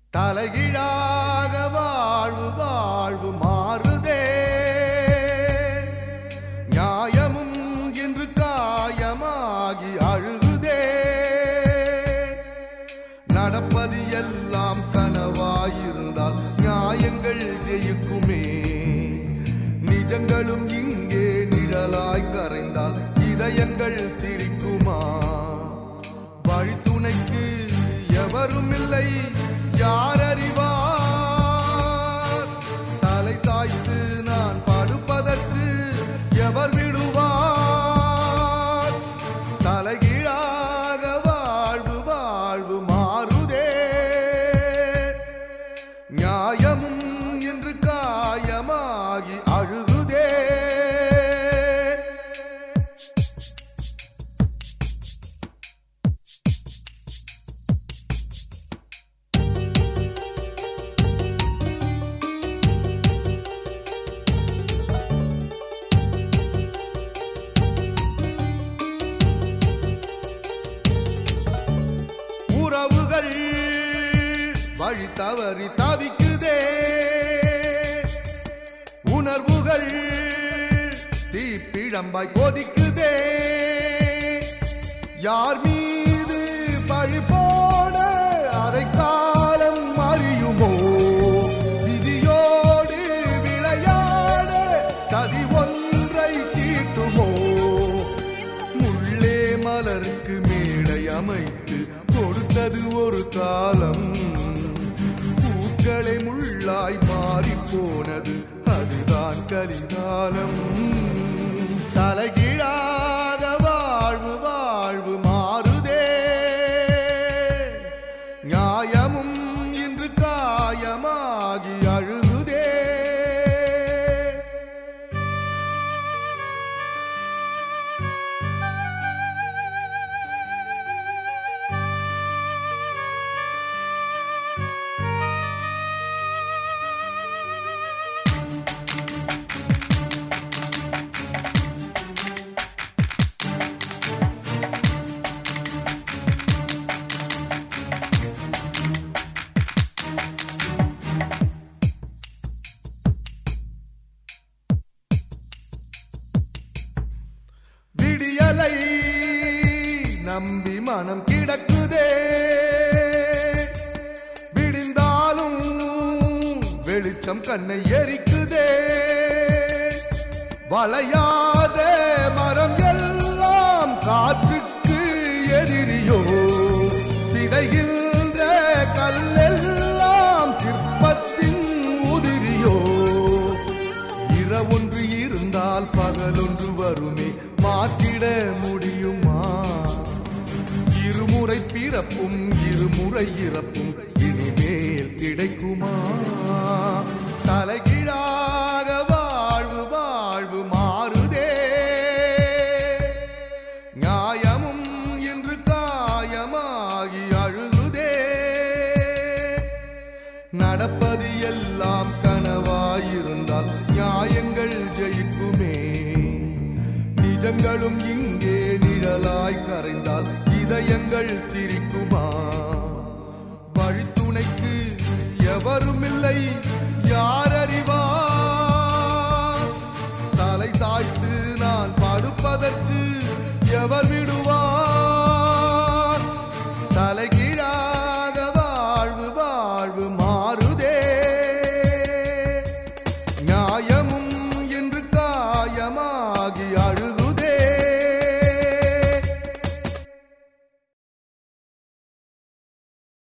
தலைகீழாக வாழ்வு வாழ்வு மாறுதே நியாயமும் என்று காயமாகி அழுகுதே நடப்பது எல்லாம் கனவாயிருந்தால் நியாயங்கள் ஜெயிக்குமே நிஜங்களும் இங்கே நிழலாய் கரைந்தால் இதயங்கள் சிரிக்குமா வழித்துணைக்கு எவரும் இல்லை யார் அறிவார் தலை சாய்த்து நான் படுப்பதற்கு எவர் விடுவார் தலைகீழாக வாழ்வு வாழ்வு மாறுதே நியாயமும் என்று காயமாகி அழுகுதே உறவுகள் வழி தவறி தவிக்குதே உணர்வுகள் தீப்பிழம்பாய் கொதிக்குதே யார் மீது பழி போட அதை காலம் அறியுமோ விதியோடு விளையாட சதி ஒன்றை தீட்டுமோ முள்ளே மலருக்கு மேடை அமைத்து கொடுத்தது ஒரு காலம் பூக்களை முள்ளாய் மாறி போனது அதுதான் கலிகாலம் தலைகீழாக வாழ்வு வாழ்வு மாறுதே நியாயமும் இன்று காயமாகி அழுகுதே விடியலை நம்பி மனம் கிடக்குதே விடிந்தாலும் வெளிச்சம் கண்ணை எரிக்குதே வளையாத மரம் எல்லாம் காற்றுக்கு எதிரியோ சிதைகின்ற கல்லெல்லாம் சிற்பத்தின் உதிரியோ இரவொன்று இருந்தால் பகலொன்று வருமே மாற்றிட முடியுமா இருமுறை பிறப்பும் இருமுறை இறப்பும் இனிமேல் கிடைக்குமா தலைகீழாக வாழ்வு வாழ்வு மாறுதே நியாயமும் என்று காயமாகி அழுகுதே நடப்பது எல்லாம் கனவாயிருந்தால் நியாயங்கள் ஜெயிக்குமே நிஜங்களும் இங்கே நிழலாய் கரைந்தால் இதயங்கள் சிரிக்குமா வழித்துணைக்கு எவரும் இல்லை யார் அறிவார் தலை சாய்த்து நான் படுப்பதற்கு எவர் விடுவார்